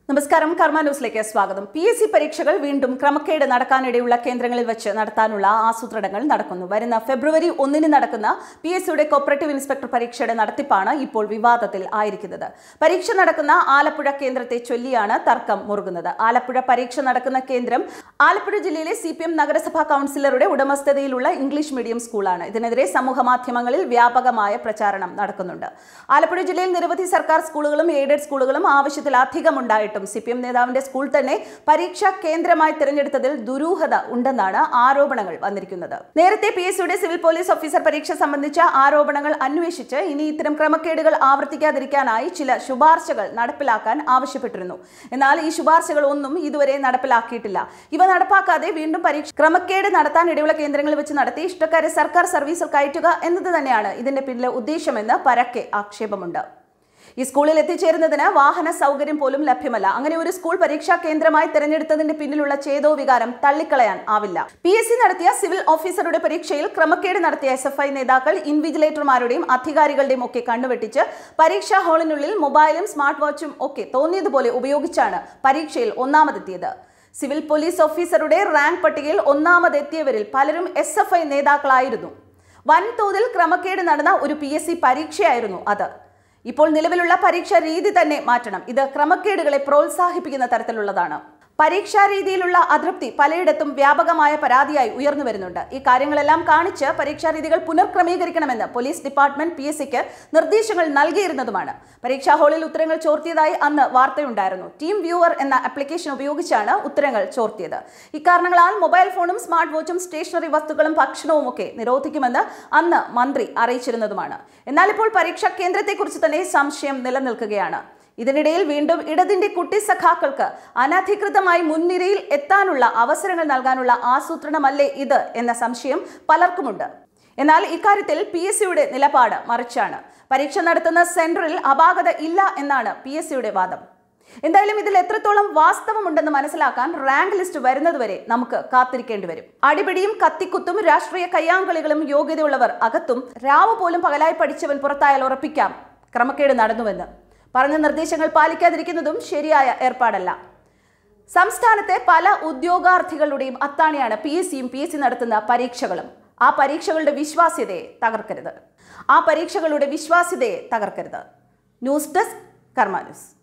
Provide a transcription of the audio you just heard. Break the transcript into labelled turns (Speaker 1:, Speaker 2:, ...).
Speaker 1: നമസ്കാരം കർമ്മ ന്യൂസിലേക്ക് സ്വാഗതം പി എസ് സി പരീക്ഷകൾ വീണ്ടും ക്രമക്കേട് നടക്കാനിടയുള്ള കേന്ദ്രങ്ങളിൽ വെച്ച് നടത്താനുള്ള ആസൂത്രണങ്ങൾ നടക്കുന്നു വരുന്ന ഫെബ്രുവരി ഒന്നിന് നടക്കുന്ന പി എസ് സിയുടെ കോപ്പറേറ്റീവ് ഇൻസ്പെക്ടർ പരീക്ഷയുടെ നടത്തിപ്പാണ് ഇപ്പോൾ വിവാദത്തിൽ ആയിരിക്കുന്നത് പരീക്ഷ നടക്കുന്ന ആലപ്പുഴ കേന്ദ്രത്തെ ചൊല്ലിയാണ് തർക്കം മുറുകുന്നത് ആലപ്പുഴ പരീക്ഷ നടക്കുന്ന കേന്ദ്രം ആലപ്പുഴ ജില്ലയിലെ സി പി എം നഗരസഭാ കൗൺസിലറുടെ ഉടമസ്ഥതയിലുള്ള ഇംഗ്ലീഷ് മീഡിയം സ്കൂളാണ് ഇതിനെതിരെ സമൂഹ മാധ്യമങ്ങളിൽ വ്യാപകമായ പ്രചാരണം നടക്കുന്നുണ്ട് ആലപ്പുഴ ജില്ലയിൽ നിരവധി സർക്കാർ സ്കൂളുകളും എയ്ഡഡ് സ്കൂളുകളും ആവശ്യത്തിലധികം ഉണ്ടായിട്ടും സി പി എം നേതാവിന്റെ സ്കൂൾ തന്നെ പരീക്ഷാ കേന്ദ്രമായി തിരഞ്ഞെടുത്തതിൽ ദുരൂഹത ഉണ്ടെന്നാണ് ആരോപണങ്ങൾ വന്നിരിക്കുന്നത് നേരത്തെ പി എസ് സിയുടെ സിവിൽ പോലീസ് ഓഫീസർ പരീക്ഷ സംബന്ധിച്ച ആരോപണങ്ങൾ അന്വേഷിച്ച് ഇനി ഇത്തരം ക്രമക്കേടുകൾ ആവർത്തിക്കാതിരിക്കാനായി ചില ശുപാർശകൾ നടപ്പിലാക്കാൻ ആവശ്യപ്പെട്ടിരുന്നു എന്നാൽ ഈ ശുപാർശകൾ ഒന്നും ഇതുവരെ നടപ്പിലാക്കിയിട്ടില്ല ഇവ നടപ്പാക്കാതെ വീണ്ടും പരീക്ഷ ക്രമക്കേട് നടത്താൻ ഇടയുള്ള കേന്ദ്രങ്ങളിൽ വെച്ച് നടത്തി ഇഷ്ടക്കാരെ സർക്കാർ സർവീസിൽ കയറ്റുക എന്നത് തന്നെയാണ് ഇതിന്റെ പിന്നിലെ ഉദ്ദേശമെന്ന് പരക്കെ ആക്ഷേപമുണ്ട് ഈ സ്കൂളിൽ എത്തിച്ചേരുന്നതിന് വാഹന സൗകര്യം പോലും ലഭ്യമല്ല അങ്ങനെ ഒരു സ്കൂൾ പരീക്ഷാ കേന്ദ്രമായി തിരഞ്ഞെടുത്തതിന്റെ പിന്നിലുള്ള ചേതോ വികാരം തള്ളിക്കളയാൻ ആവില്ല പി എസ് സി നടത്തിയ സിവിൽ ഓഫീസറുടെ പരീക്ഷയിൽ ക്രമക്കേട് നടത്തിയ എസ് എഫ് ഐ നേതാക്കൾ ഇൻവിജിലേറ്റർമാരുടെയും അധികാരികളുടെയും ഒക്കെ കണ്ണുവെട്ടിച്ച് പരീക്ഷാ ഹാളിനുള്ളിൽ മൊബൈലും സ്മാർട്ട് വാച്ചും ഒക്കെ തോന്നിയതുപോലെ ഉപയോഗിച്ചാണ് പരീക്ഷയിൽ ഒന്നാമതെത്തിയത് സിവിൽ പോലീസ് ഓഫീസറുടെ റാങ്ക് പട്ടികയിൽ ഒന്നാമതെത്തിയവരിൽ പലരും എസ് എഫ് ഐ നേതാക്കളായിരുന്നു വൻതോതിൽ ക്രമക്കേട് നടന്ന ഒരു പി എസ് സി പരീക്ഷയായിരുന്നു അത് ഇപ്പോൾ നിലവിലുള്ള പരീക്ഷാ രീതി തന്നെ മാറ്റണം ഇത് ക്രമക്കേടുകളെ പ്രോത്സാഹിപ്പിക്കുന്ന തരത്തിലുള്ളതാണ് പരീക്ഷാ രീതിയിലുള്ള അതൃപ്തി പലയിടത്തും വ്യാപകമായ പരാതിയായി ഉയർന്നു വരുന്നുണ്ട് ഈ കാര്യങ്ങളെല്ലാം കാണിച്ച് പരീക്ഷാ രീതികൾ പുനർക്രമീകരിക്കണമെന്ന് പോലീസ് ഡിപ്പാർട്ട്മെന്റ് പി എസ് സിക്ക് നിർദ്ദേശങ്ങൾ നൽകിയിരുന്നതുമാണ് പരീക്ഷാ ഹാളിൽ ഉത്തരങ്ങൾ ചോർത്തിയതായി അന്ന് വാർത്തയുണ്ടായിരുന്നു ടീം വ്യൂവർ എന്ന ആപ്ലിക്കേഷൻ ഉപയോഗിച്ചാണ് ഉത്തരങ്ങൾ ചോർത്തിയത് ഇക്കാരണങ്ങളാൽ മൊബൈൽ ഫോണും സ്മാർട്ട് വാച്ചും സ്റ്റേഷനറി വസ്തുക്കളും ഭക്ഷണവും ഒക്കെ നിരോധിക്കുമെന്ന് അന്ന് മന്ത്രി അറിയിച്ചിരുന്നതുമാണ് എന്നാൽ ഇപ്പോൾ പരീക്ഷാ കേന്ദ്രത്തെക്കുറിച്ച് തന്നെ സംശയം നിലനിൽക്കുകയാണ് ഇതിനിടയിൽ വീണ്ടും ഇടതിന്റെ കുട്ടി സഖാക്കൾക്ക് അനധികൃതമായി മുൻനിരയിൽ എത്താനുള്ള അവസരങ്ങൾ നൽകാനുള്ള ആസൂത്രണമല്ലേ ഇത് എന്ന സംശയം പലർക്കുമുണ്ട് എന്നാൽ ഇക്കാര്യത്തിൽ പി എസ് സിയുടെ നിലപാട് മറിച്ചാണ് പരീക്ഷ നടത്തുന്ന സെന്ററിൽ അപാകത ഇല്ല എന്നാണ് പി എസ് സിയുടെ വാദം എന്തായാലും ഇതിൽ എത്രത്തോളം വാസ്തവമുണ്ടെന്ന് മനസ്സിലാക്കാൻ റാങ്ക് ലിസ്റ്റ് വരുന്നതുവരെ നമുക്ക് കാത്തിരിക്കേണ്ടി വരും അടിപിടിയും കത്തിക്കുത്തും രാഷ്ട്രീയ കയ്യാങ്കളികളും യോഗ്യതയുള്ളവർ അകത്തും രാവ് പോലും പകലായി പഠിച്ചവൻ പുറത്തായാൽ ഉറപ്പിക്കാം ക്രമക്കേട് നടന്നുവെന്ന് പറഞ്ഞ നിർദ്ദേശങ്ങൾ പാലിക്കാതിരിക്കുന്നതും ശരിയായ ഏർപ്പാടല്ല സംസ്ഥാനത്തെ പല ഉദ്യോഗാർത്ഥികളുടെയും അത്താണിയാണ് പി എസ് സിയും പി എസ് സി നടത്തുന്ന പരീക്ഷകളും ആ പരീക്ഷകളുടെ വിശ്വാസ്യതയെ തകർക്കരുത് ആ പരീക്ഷകളുടെ വിശ്വാസ്യതയെ തകർക്കരുത് ന്യൂസ് ഡെസ്ക് കർമ്മ ന്യൂസ്